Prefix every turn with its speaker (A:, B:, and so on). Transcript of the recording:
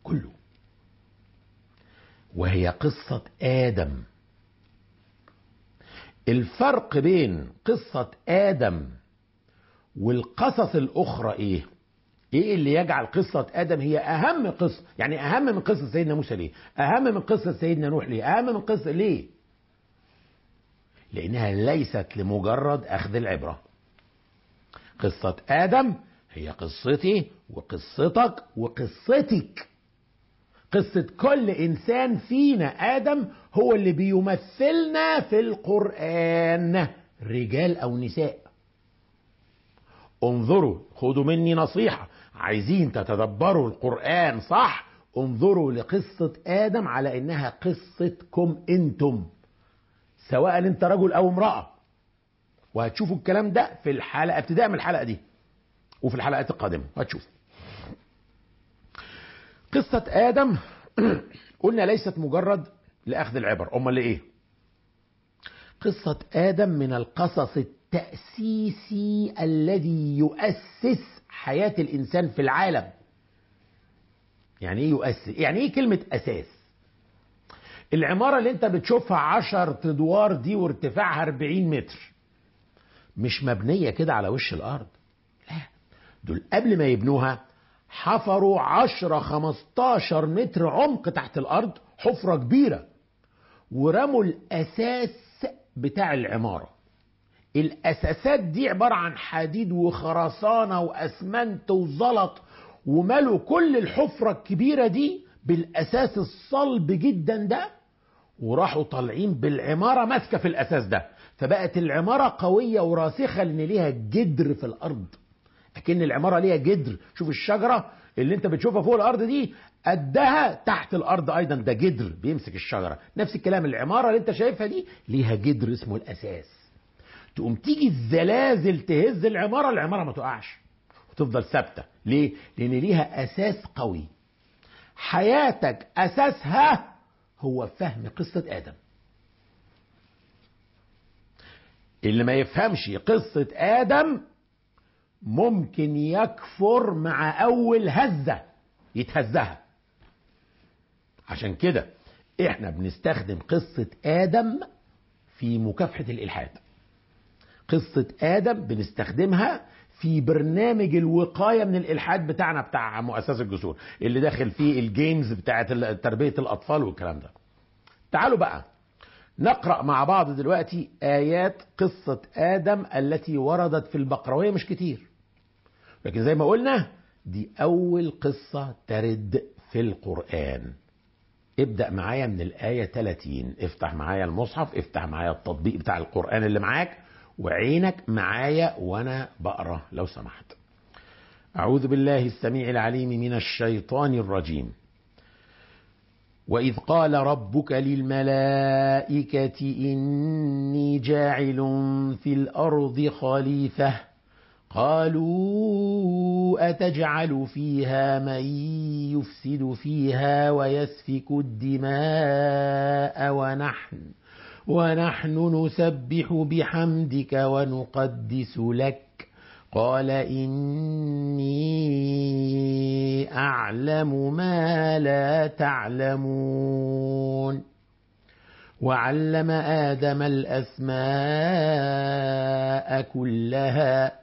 A: كله وهي قصة آدم الفرق بين قصة آدم والقصص الأخرى إيه؟ إيه اللي يجعل قصة آدم هي أهم قصة؟ يعني أهم من قصة سيدنا موسى ليه؟ أهم من قصة سيدنا نوح ليه؟ أهم من قصة ليه؟ لأنها ليست لمجرد أخذ العبرة. قصة آدم هي قصتي وقصتك وقصتك. قصة كل إنسان فينا آدم هو اللي بيمثلنا في القرآن رجال أو نساء انظروا خدوا مني نصيحة عايزين تتدبروا القرآن صح انظروا لقصة آدم على إنها قصتكم أنتم سواء أنت رجل أو امرأة وهتشوفوا الكلام ده في الحلقة ابتداء من الحلقة دي وفي الحلقات القادمة هتشوفوا قصة آدم قلنا ليست مجرد لأخذ العبر أمال لإيه؟ قصة آدم من القصص التأسيسي الذي يؤسس حياة الإنسان في العالم يعني إيه يؤسس؟ يعني إيه كلمة أساس؟ العمارة اللي أنت بتشوفها عشر أدوار دي وارتفاعها 40 متر مش مبنية كده على وش الأرض لا دول قبل ما يبنوها حفروا 10 15 متر عمق تحت الارض حفره كبيره ورموا الاساس بتاع العماره الاساسات دي عباره عن حديد وخرسانه واسمنت وزلط وملوا كل الحفره الكبيره دي بالاساس الصلب جدا ده وراحوا طالعين بالعماره ماسكه في الاساس ده فبقت العماره قويه وراسخه لان ليها جدر في الارض اكن العماره ليها جدر شوف الشجره اللي انت بتشوفها فوق الارض دي قدها تحت الارض ايضا ده جدر بيمسك الشجره نفس الكلام العماره اللي انت شايفها دي ليها جدر اسمه الاساس تقوم تيجي الزلازل تهز العماره العماره ما تقعش وتفضل ثابته ليه لان ليها اساس قوي حياتك اساسها هو فهم قصه ادم اللي ما يفهمش قصه ادم ممكن يكفر مع اول هزه يتهزها عشان كده احنا بنستخدم قصه ادم في مكافحه الالحاد قصه ادم بنستخدمها في برنامج الوقايه من الالحاد بتاعنا بتاع مؤسسه الجسور اللي داخل فيه الجيمز بتاعه تربيه الاطفال والكلام ده تعالوا بقى نقرا مع بعض دلوقتي ايات قصه ادم التي وردت في البقره وهي مش كتير لكن زي ما قلنا دي اول قصه ترد في القران ابدا معايا من الايه 30 افتح معايا المصحف افتح معايا التطبيق بتاع القران اللي معاك وعينك معايا وانا بقرا لو سمحت اعوذ بالله السميع العليم من الشيطان الرجيم واذ قال ربك للملائكه اني جاعل في الارض خليفه قالوا اتجعل فيها من يفسد فيها ويسفك الدماء ونحن ونحن نسبح بحمدك ونقدس لك قال اني اعلم ما لا تعلمون وعلم ادم الاسماء كلها